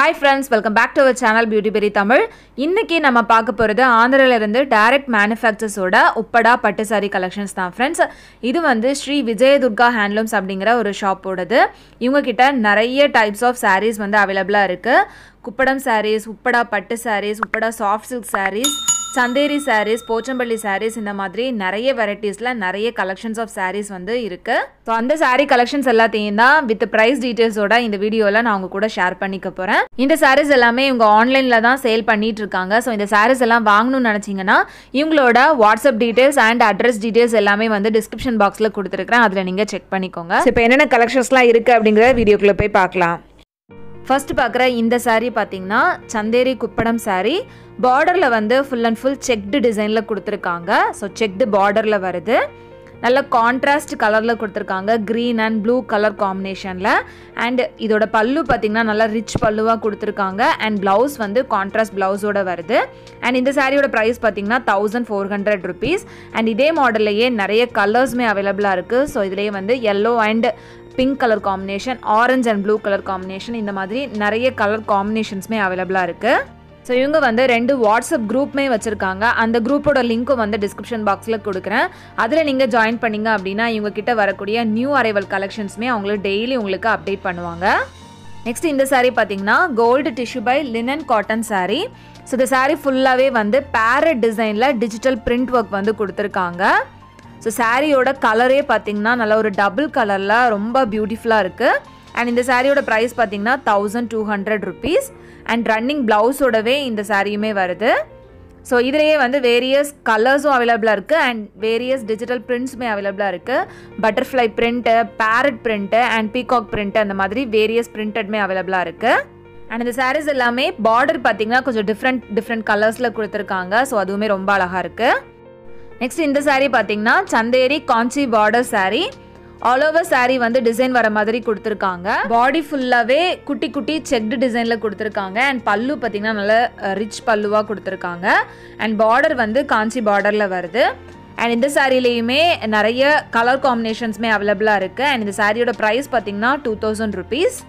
hi friends welcome back to our channel beauty பெரி தமிழ் இன்னைக்கு நம்ம பார்க்க போகிறது ஆந்திராவிலேருந்து டைரக்ட் மேனுஃபேக்சர்ஸோட உப்படா பட்டு சாரி கலெக்ஷன்ஸ் தான் ஃப்ரெண்ட்ஸ் இது வந்து ஸ்ரீ விஜயதுர்கா ஹேண்ட்லூம்ஸ் அப்படிங்கிற ஒரு ஷாப்போடது இவங்க கிட்ட நிறைய டைப்ஸ் ஆஃப் sarees வந்து அவைலபிளாக இருக்குது குப்படம் sarees உப்படா பட்டு sarees Uppada soft silk sarees Chanderi sarees Pochampally sarees இந்த மாதிரி நிறைய வெரைட்டிஸில் நிறைய கலெக்ஷன்ஸ் ஆஃப் sarees வந்து இருக்குது ஸோ அந்த saree கலெக்ஷன்ஸ் எல்லாத்தையும் தான் வித் ப்ரைஸ் டீட்டெயில்ஸோட இந்த வீடியோவில் நான் உங்க கூட ஷேர் பண்ணிக்க போகிறேன் இந்த sarees எல்லாமே இவங்க ஆன்லைனில் தான் சேல் பண்ணிட்டு இருக்காங்க ஸோ இந்த sarees எல்லாம் வாங்கணும்னு நினச்சிங்கன்னா இவங்களோட WhatsApp details and address details எல்லாமே வந்து டிஸ்கிரிப்ஷன் பாக்ஸில் கொடுத்துருக்கேன் அதில் நீங்கள் செக் பண்ணிக்கோங்க இப்போ என்னென்ன கலெக்ஷன்ஸ்லாம் இருக்குது அப்படிங்கிற வீடியோக்குள்ளே போய் பார்க்கலாம் ஃபர்ஸ்ட் பார்க்குற இந்த saree பார்த்தீங்கன்னா சந்தேரி குப்படம் saree பார்டரில் வந்து ஃபுல் அண்ட் ஃபுல் செக்டு டிசைனில் கொடுத்துருக்காங்க ஸோ செக்டு பார்டரில் வருது நல்ல கான்ட்ராஸ்ட் கலரில் கொடுத்துருக்காங்க க்ரீன் அண்ட் ப்ளூ கலர் காம்பினேஷனில் அண்ட் இதோட பல்லு பார்த்தீங்கன்னா நல்லா ரிச் பல்லுவாக கொடுத்துருக்காங்க அண்ட் ப்ளவுஸ் வந்து கான்ட்ராஸ்ட் ப்ளவுஸோட வருது அண்ட் இந்த சாரியோட ப்ரைஸ் பார்த்தீங்கன்னா thousand four hundred rupees and இதே மாடல்லையே நிறைய கலர்ஸுமே அவைலபிளாக இருக்குது ஸோ இதுலேயே வந்து yellow and pink colour combination orange and blue colour combination இந்த மாதிரி நிறைய கலர் காம்பினேஷன்ஸுமே அவைலபிளாக இருக்குது ஸோ இவங்க வந்து ரெண்டு வாட்ஸ்அப் குரூப்மே வச்சுருக்காங்க அந்த குரூப்போட லிங்க்கும் வந்து டிஸ்கிரிப்ஷன் பாக்ஸில் கொடுக்குறேன் அதில் நீங்கள் ஜாயின் பண்ணீங்க அப்படின்னா இவங்க கிட்ட வரக்கூடிய நியூ அரைவல் கலெக்ஷன்ஸுமே அவங்களுக்கு டெய்லி உங்களுக்கு அப்டேட் பண்ணுவாங்க நெக்ஸ்ட் இந்த saree பார்த்தீங்கன்னா gold tissue by linen cotton saree so இந்த saree ஃபுல்லாகவே வந்து பேரட் டிசைனில் டிஜிட்டல் பிரிண்ட் ஒர்க் வந்து கொடுத்துருக்காங்க ஸோ சாரியோட கலரே பார்த்தீங்கன்னா நல்ல ஒரு டபுள் கலரில் ரொம்ப பியூட்டிஃபுல்லாக இருக்குது அண்ட் இந்த சாரியோட ப்ரைஸ் பார்த்தீங்கன்னா thousand two hundred rupees and running ப்ளவுஸோடவே இந்த சாரியுமே வருது ஸோ இதுலேயே வந்து வேரியஸ் கலர்ஸும் அவைலபிளாக இருக்குது அண்ட் வேரியஸ் டிஜிட்டல் பிரிண்ட்ஸுமே அவைலபிளாக இருக்குது butterfly print parrot print and peacock print அந்த மாதிரி வேரியஸ் பிரிண்டட்மே அவைலபிளாக இருக்குது அண்ட் இந்த சாரீஸ் எல்லாமே பார்டர் பார்த்தீங்கன்னா கொஞ்சம் டிஃப்ரெண்ட் டிஃப்ரெண்ட் கலர்ஸில் கொடுத்துருக்காங்க ஸோ அதுவுமே ரொம்ப அழகாக இருக்குது நெக்ஸ்ட் இந்த saree பார்த்தீங்கன்னா Chanderi Kanchi border saree all over saree வந்து டிசைன் வர மாதிரி கொடுத்துருக்காங்க பாடி ஃபுல்லாகவே குட்டி குட்டி செக்டு டிசைனில் கொடுத்துருக்காங்க அண்ட் பல்லு பார்த்தீங்கன்னா நல்ல ரிச் பல்லுவாக கொடுத்துருக்காங்க அண்ட் பார்டர் வந்து காஞ்சி பார்டரில் வருது அண்ட் இந்த சாரிலையுமே நிறைய கலர் காம்பினேஷன்ஸுமே அவைலபிளாக இருக்குது அண்ட் இந்த சாரியோட ப்ரைஸ் பார்த்தீங்கன்னா டூ தௌசண்ட் ருபீஸ்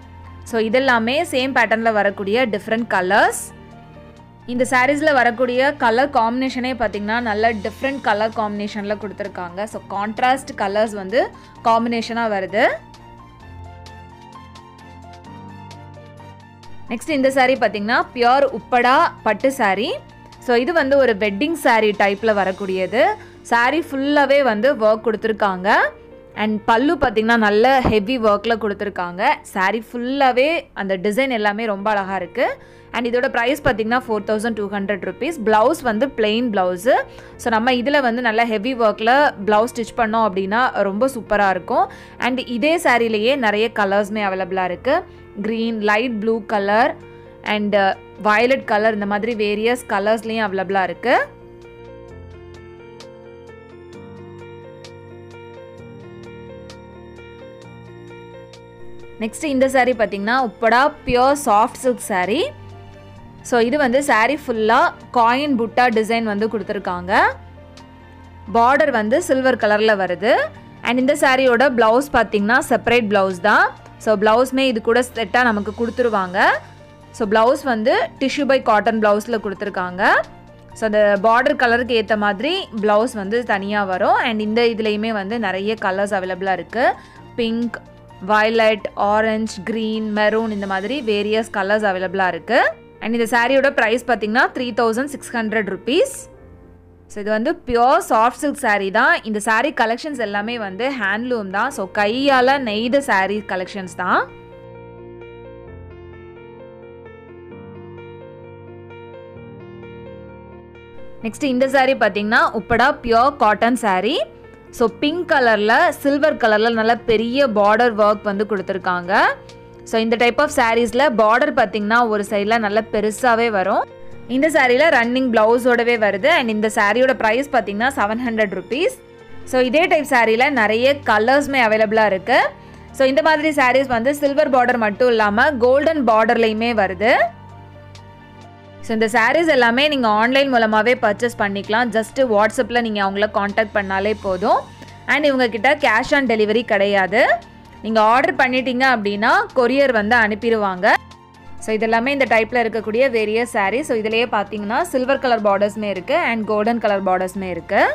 ஸோ இதெல்லாமே சேம் பேட்டர்னில் வரக்கூடிய டிஃப்ரெண்ட் கலர்ஸ் இந்த சாரீஸில் வரக்கூடிய கலர் காம்பினேஷனே பார்த்தீங்கன்னா நல்ல டிஃப்ரெண்ட் கலர் காம்பினேஷனில் கொடுத்துருக்காங்க ஸோ கான்ட்ராஸ்ட் கலர்ஸ் வந்து காம்பினேஷனாக வருது நெக்ஸ்ட் இந்த saree பார்த்தீங்கன்னா பியோர் உப்படா பட்டு saree ஸோ இது வந்து ஒரு வெட்டிங் saree டைப்பில் வரக்கூடியது saree ஃபுல்லாகவே வந்து ஒர்க் கொடுத்துருக்காங்க அண்ட் பல்லு பார்த்தீங்கன்னா நல்ல ஹெவி ஒர்க்கில் கொடுத்துருக்காங்க saree ஃபுல்லாகவே அந்த டிசைன் எல்லாமே ரொம்ப அழகாக இருக்குது அண்ட் இதோட ப்ரைஸ் பார்த்தீங்கன்னா four thousand two hundred rupees blouse வந்து பிளெயின் ப்ளவுஸு ஸோ நம்ம இதில் வந்து நல்ல ஹெவி ஒர்க்கில் ப்ளவுஸ் ஸ்டிச் பண்ணோம் அப்படின்னா ரொம்ப சூப்பராக இருக்கும் அண்ட் இதே சாரிலேயே நிறைய கலர்ஸுமே அவைலபிளாக இருக்குது green light blue colour and violet colour இந்த மாதிரி வேரியஸ் கலர்ஸ்லேயும் அவைலபிளாக இருக்குது நெக்ஸ்ட் இந்த saree பார்த்தீங்கன்னா Uppada pure soft silk saree so இது வந்து saree ஃபுல்லாக காயின் புட்டா டிசைன் வந்து கொடுத்துருக்காங்க பார்டர் வந்து சில்வர் கலரில் வருது அண்ட் இந்த சாரியோட ப்ளவுஸ் பார்த்தீங்கன்னா செப்பரேட் ப்ளவுஸ் தான் ஸோ ப்ளவுஸ்மே இது கூட செட்டாக நமக்கு கொடுத்துருவாங்க ஸோ ப்ளவுஸ் வந்து டிஷ்யூ பை காட்டன் ப்ளவுஸில் கொடுத்துருக்காங்க ஸோ அந்த பார்டர் கலருக்கு ஏற்ற மாதிரி ப்ளவுஸ் வந்து தனியாக வரும் அண்ட் இந்த இதுலேயுமே வந்து நிறைய கலர்ஸ் அவைலபிளாக இருக்குது pink violet orange green maroon இந்த மாதிரி வேரியஸ் கலர்ஸ் அவைலபிளாக இருக்குது அண்ட் இந்த சாரியோட ப்ரைஸ் பார்த்தீங்கன்னா three thousand six hundred rupees so இது வந்து பியோர் சாஃப்ட் சில்க் saree தான் இந்த saree கலெக்ஷன்ஸ் எல்லாமே வந்து ஹேண்ட்லூம் தான் ஸோ கையால் நெய்த saree கலெக்ஷன்ஸ் தான் நெக்ஸ்ட் இந்த saree பார்த்தீங்கன்னா Uppada pure cotton saree so pink கலரில் சில்வர் கலரில் நல்ல பெரிய பார்டர் ஒர்க் வந்து கொடுத்துருக்காங்க ஸோ இந்த டைப் ஆஃப் சாரீஸில் பார்டர் பார்த்தீங்கன்னா ஒரு சைடில் நல்ல பெருசாகவே வரும் இந்த சாரியில் ரன்னிங் ப்ளவுஸோடவே வருது அண்ட் இந்த சாரியோட ப்ரைஸ் பார்த்தீங்கன்னா செவன் ஹண்ட்ரட் ருபீஸ் ஸோ இதே டைப் சாரியில் நிறைய கலர்ஸுமே அவைலபிளாக இருக்குது ஸோ இந்த மாதிரி சாரீஸ் வந்து சில்வர் பார்டர் மட்டும் இல்லாமல் கோல்டன் பார்டர்லேயுமே வருது ஸோ இந்த சாரீஸ் எல்லாமே நீங்கள் ஆன்லைன் மூலமாகவே பர்ச்சேஸ் பண்ணிக்கலாம் ஜஸ்ட்டு வாட்ஸ்அப்பில் நீங்கள் அவங்கள காண்டாக்ட் பண்ணாலே போதும் அண்ட் இவங்கக்கிட்ட கேஷ் ஆன் டெலிவரி கிடையாது நீங்கள் ஆர்டர் பண்ணிட்டீங்க அப்படின்னா கொரியர் வந்து அனுப்பிடுவாங்க ஸோ இதெல்லாமே இந்த டைப்பில் இருக்கக்கூடிய வேரியஸ் சாரீ ஸோ இதுலேயே பார்த்தீங்கன்னா சில்வர் கலர் பார்டர்ஸுமே இருக்குது அண்ட் கோல்டன் கலர் பார்டர்ஸுமே இருக்குது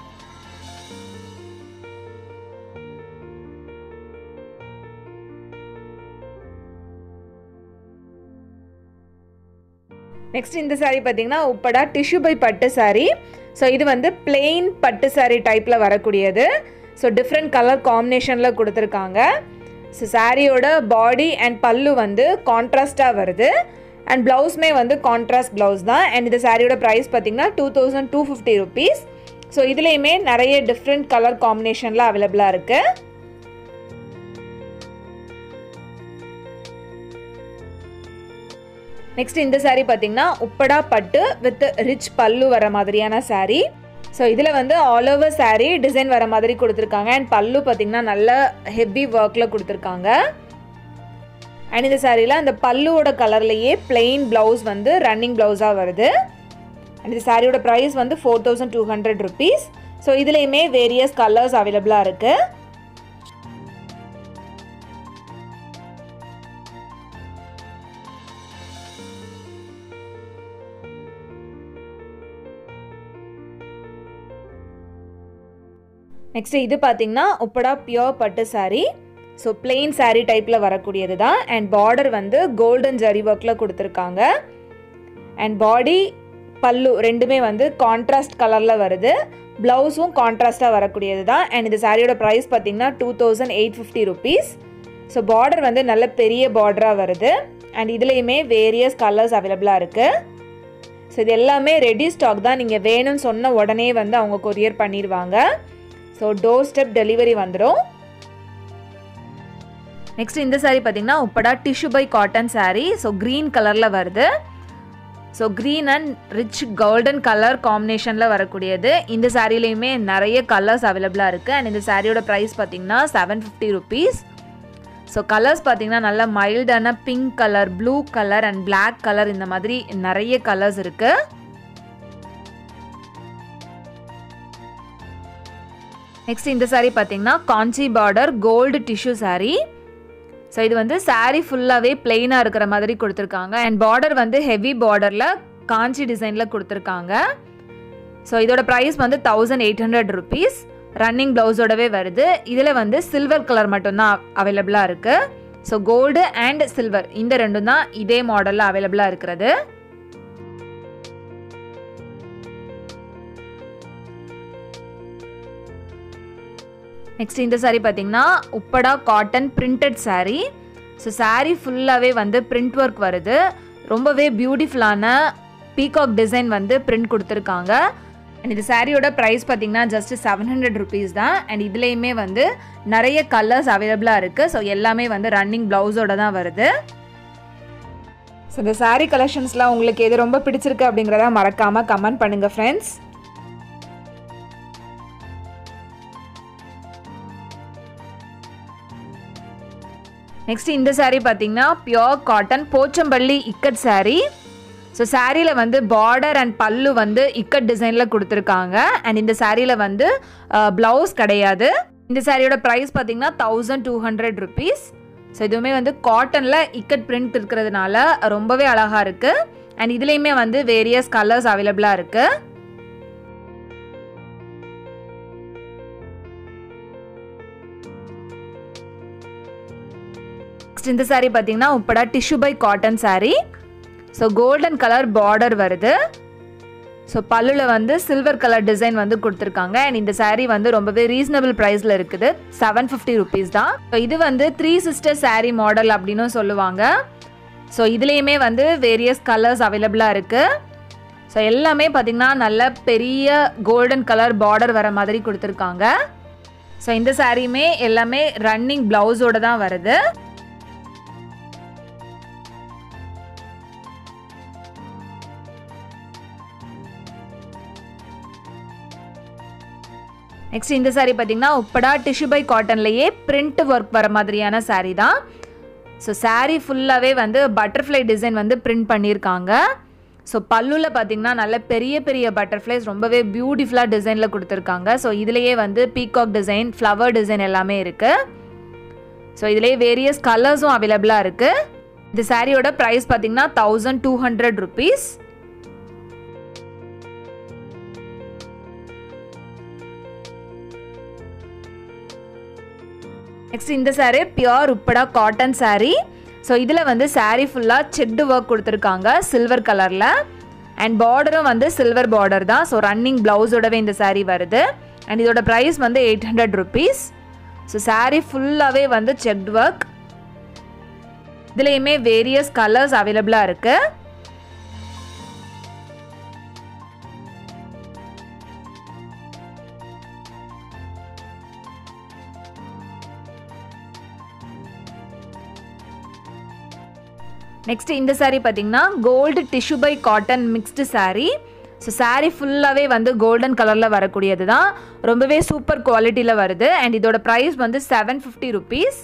நெக்ஸ்ட் இந்த சாரீ பார்த்தீங்கன்னா உப்படா டிஷ்யூ பை பட்டு சாரீ ஸோ இது வந்து பிளெயின் பட்டு சாரீ டைப்பில் வரக்கூடியது ஸோ டிஃப்ரெண்ட் கலர் காம்பினேஷனில் கொடுத்துருக்காங்க ஸோ சாரியோட பாடி அண்ட் பல்லு வந்து கான்ட்ராஸ்டாக வருது அண்ட் ப்ளவுஸுமே வந்து கான்ட்ராஸ்ட் ப்ளவுஸ் தான் அண்ட் இந்த சாரியோட ப்ரைஸ் பார்த்தீங்கன்னா two thousand two fifty rupees so இதுலேயுமே நிறைய டிஃப்ரெண்ட் கலர் காம்பினேஷனில் அவைலபிளாக இருக்குது நெக்ஸ்ட் இந்த சாரீ பார்த்தீங்கன்னா உப்படா பட்டு வித் ரிச் பல்லு வர மாதிரியான சாரீ ஸோ இதில் வந்து ஆல் ஓவர் சாரீ டிசைன் வர மாதிரி கொடுத்துருக்காங்க அண்ட் பல்லு பார்த்தீங்கன்னா நல்ல ஹெவி ஒர்க்கில் கொடுத்துருக்காங்க அண்ட் இந்த சாரியில் அந்த பல்லுவோட கலர்லேயே பிளெயின் ப்ளவுஸ் வந்து ரன்னிங் ப்ளவுஸாக வருது அண்ட் இந்த சாரியோட ப்ரைஸ் வந்து four thousand two hundred rupees so இதுலேயுமே வேரியஸ் கலர்ஸ் அவைலபிளாக இருக்குது நெக்ஸ்ட் இது பார்த்தீங்கன்னா உப்படா பியோர் பட்டு சாரீ ஸோ பிளெயின் சாரீ டைப்பில் வரக்கூடியது தான் அண்ட் பார்டர் வந்து கோல்டன் ஜரி ஒர்க்கில் கொடுத்துருக்காங்க அண்ட் பாடி பல்லு ரெண்டுமே வந்து கான்ட்ராஸ்ட் கலரில் வருது ப்ளவுஸும் கான்ட்ராஸ்டாக வரக்கூடியது தான் அண்ட் இந்த சாரியோட ப்ரைஸ் பார்த்தீங்கன்னா two thousand eight fifty rupees so border வந்து நல்ல பெரிய பார்டராக வருது அண்ட் இதுலேயுமே வேரியஸ் கலர்ஸ் அவைலபிளாக இருக்குது ஸோ இது எல்லாமே ரெடி ஸ்டாக் தான் நீங்கள் வேணும்னு சொன்ன உடனே வந்து அவங்க கொரியர் பண்ணிடுவாங்க ஸோ டோர் ஸ்டெப் டெலிவரி வந்துடும் நெக்ஸ்ட் இந்த சாரீ பார்த்தீங்கன்னா Uppada tissue by cotton saree so green கலரில் வருது so green and rich golden colour காம்பினேஷனில் வரக்கூடியது இந்த சாரீலையுமே நிறைய கலர்ஸ் அவைலபிளாக இருக்குது அண்ட் இந்த சாரியோட ப்ரைஸ் பார்த்தீங்கன்னா seven fifty rupees so colours பார்த்தீங்கன்னா நல்ல மைல்டான pink colour blue colour and black colour இந்த மாதிரி நிறைய கலர்ஸ் இருக்குது நெக்ஸ்ட் இந்த சாரீ பார்த்தீங்கன்னா Kanchi border gold tissue saree so இது வந்து சாரீ ஃபுல்லாகவே பிளெயினாக இருக்கிற மாதிரி கொடுத்துருக்காங்க அண்ட் பார்டர் வந்து ஹெவி பார்டரில் காஞ்சி டிசைனில் கொடுத்துருக்காங்க ஸோ இதோட ப்ரைஸ் வந்து thousand eight hundred rupees running ப்ளவுஸோடவே வருது இதில் வந்து சில்வர் கலர் மட்டும்தான் அவைலபிளாக இருக்குது ஸோ கோல்டு அண்ட் சில்வர் இந்த ரெண்டும் தான் இதே மாடலில் அவைலபிளாக இருக்கிறது நெக்ஸ்ட் இந்த சாரீ பார்த்தீங்கன்னா Uppada cotton printed saree so saree ஃபுல்லாகவே வந்து பிரிண்ட் ஒர்க் வருது ரொம்பவே பியூட்டிஃபுல்லான பீகாக் டிசைன் வந்து பிரிண்ட் கொடுத்துருக்காங்க அண்ட் இது சாரியோட ப்ரைஸ் பார்த்தீங்கன்னா ஜஸ்ட் செவன் ஹண்ட்ரட் ருபீஸ் தான் அண்ட் இதுலேயுமே வந்து நிறைய கலர்ஸ் அவைலபிளாக இருக்குது ஸோ எல்லாமே வந்து ரன்னிங் ப்ளவுஸோட தான் வருது ஸோ இந்த சாரீ கலெக்ஷன்ஸ்லாம் உங்களுக்கு எது ரொம்ப பிடிச்சிருக்கு அப்படிங்கிறத மறக்காமல் கமெண்ட் பண்ணுங்கள் ஃப்ரெண்ட்ஸ் நெக்ஸ்ட் இந்த சாரீ பார்த்தீங்கன்னா pure cotton Pochampally ikat saree so சாரியில் வந்து பார்டர் அண்ட் பல்லு வந்து இக்கட் டிசைனில் கொடுத்துருக்காங்க அண்ட் இந்த சாரியில் வந்து ப்ளவுஸ் கிடையாது இந்த சாரியோட ப்ரைஸ் பார்த்தீங்கன்னா thousand two hundred rupees so இதுவுமே வந்து காட்டனில் இக்கட் பிரிண்ட் இருக்கிறதுனால ரொம்பவே அழகாக இருக்குது அண்ட் இதுலேயுமே வந்து வேரியஸ் கலர்ஸ் அவைலபிளாக இருக்குது நெக்ஸ்ட் இந்த சாரீ பார்த்தீங்கன்னா Uppada tissue by cotton saree so golden colour border வருது ஸோ பல்லுல வந்து சில்வர் கலர் டிசைன் வந்து கொடுத்துருக்காங்க அண்ட் இந்த சாரீ வந்து ரொம்பவே ரீசனபிள் ப்ரைஸில் இருக்குது செவன் ஃபிஃப்டி ருபீஸ் தான் ஸோ இது வந்து த்ரீ சிஸ்டர் சாரீ மாடல் அப்படின்னு சொல்லுவாங்க ஸோ இதுலேயுமே வந்து வேரியஸ் கலர்ஸ் அவைலபிளாக இருக்குது ஸோ எல்லாமே பார்த்திங்கன்னா நல்ல பெரிய கோல்டன் கலர் பார்டர் வர மாதிரி கொடுத்துருக்காங்க ஸோ இந்த சாரியுமே எல்லாமே ரன்னிங் ப்ளவுஸோட தான் வருது நெக்ஸ்ட் இந்த சாரீ பார்த்தீங்கன்னா உப்படா டிஷ்யூ பை காட்டன்லேயே பிரிண்ட் ஒர்க் வர மாதிரியான சாரீ தான் ஸோ சாரீ ஃபுல்லாகவே வந்து பட்டர்ஃப்ளை டிசைன் வந்து பிரிண்ட் பண்ணியிருக்காங்க ஸோ பல்லுவில் பார்த்தீங்கன்னா நல்ல பெரிய பெரிய பட்டர்ஃப்ளைஸ் ரொம்பவே பியூட்டிஃபுல்லாக டிசைனில் கொடுத்துருக்காங்க ஸோ இதுலேயே வந்து பீகாக் டிசைன் ஃப்ளவர் டிசைன் எல்லாமே இருக்குது ஸோ இதுலேயே வேரியஸ் கலர்ஸும் அவைலபிளாக இருக்குது இந்த சாரியோட ப்ரைஸ் பார்த்தீங்கன்னா thousand two hundred rupees next இந்த saree pure Uppada cotton saree so இதில் வந்து saree ஃபுல்லாக செட்டு ஒர்க் கொடுத்துருக்காங்க சில்வர் கலரில் அண்ட் பார்டரும் வந்து சில்வர் பார்டர் தான் ஸோ ரன்னிங் ப்ளவுஸோடவே இந்த saree வருது அண்ட் இதோட ப்ரைஸ் வந்து eight hundred rupees so saree ஃபுல்லாகவே வந்து செக்ட் ஒர்க் இதுலேயுமே வேரியஸ் கலர்ஸ் அவைலபிளாக இருக்குது நெக்ஸ்ட் இந்த saree பார்த்தீங்கன்னா gold tissue by cotton mixed saree so saree ஃபுல்லாகவே வந்து கோல்டன் கலரில் வரக்கூடியது தான் ரொம்பவே சூப்பர் குவாலிட்டியில் வருது அண்ட் இதோட ப்ரைஸ் வந்து செவன் ஃபிஃப்டி ருபீஸ்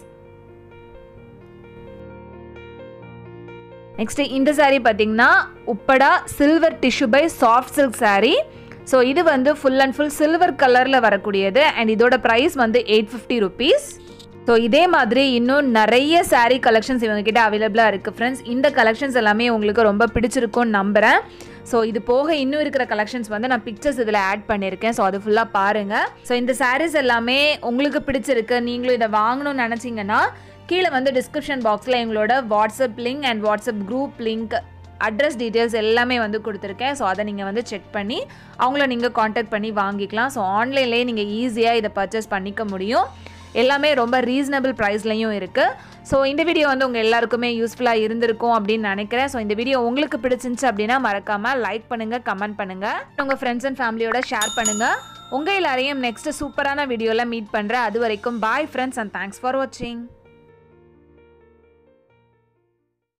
நெக்ஸ்ட் இந்த saree பார்த்தீங்கன்னா Uppada silver tissue by soft silk saree so இது வந்து ஃபுல் அண்ட் ஃபுல் சில்வர் கலரில் வரக்கூடியது அண்ட் இதோட ப்ரைஸ் வந்து எயிட் ஃபிஃப்டி ருபீஸ் ஸோ இதே மாதிரி இன்னும் நிறைய saree கலெக்ஷன்ஸ் இவங்ககிட்ட அவைலபிளாக இருக்குது ஃப்ரெண்ட்ஸ் இந்த கலெக்ஷன்ஸ் எல்லாமே உங்களுக்கு ரொம்ப பிடிச்சிருக்கும்னு நம்புகிறேன் ஸோ இது போக இன்னும் இருக்கிற கலெக்ஷன்ஸ் வந்து நான் பிக்சர்ஸ் இதில் ஆட் பண்ணியிருக்கேன் ஸோ அது ஃபுல்லாக பாருங்கள் ஸோ இந்த sarees எல்லாமே உங்களுக்கு பிடிச்சிருக்கு நீங்களும் இதை வாங்கணும்னு நினச்சிங்கன்னா கீழே வந்து டிஸ்கிரிப்ஷன் பாக்ஸில் எங்களோட WhatsApp link and WhatsApp group link address details எல்லாமே வந்து கொடுத்துருக்கேன் ஸோ அதை நீங்கள் வந்து செக் பண்ணி அவங்கள நீங்கள் காண்டாக்ட் பண்ணி வாங்கிக்கலாம் ஸோ ஆன்லைன்லேயே நீங்கள் ஈஸியாக இதை பர்ச்சேஸ் பண்ணிக்க முடியும் எல்லாமே ரொம்ப ரீசனபிள் ப்ரைஸ்லையும் இருக்குது ஸோ இந்த வீடியோ வந்து உங்கள் எல்லாருக்குமே யூஸ்ஃபுல்லாக இருந்திருக்கும் அப்படின்னு நினைக்கிறேன் ஸோ இந்த வீடியோ உங்களுக்கு பிடிச்சிருந்துச்சு அப்படின்னா மறக்காமல் லைக் பண்ணுங்கள் கமெண்ட் பண்ணுங்கள் உங்கள் ஃப்ரெண்ட்ஸ் அண்ட் ஃபேமிலியோட ஷேர் பண்ணுங்கள் உங்கள் எல்லாரையும் நெக்ஸ்ட் சூப்பரான வீடியோவில் மீட் பண்ணுறேன் அது வரைக்கும் bye friends and thanks for வாட்சிங்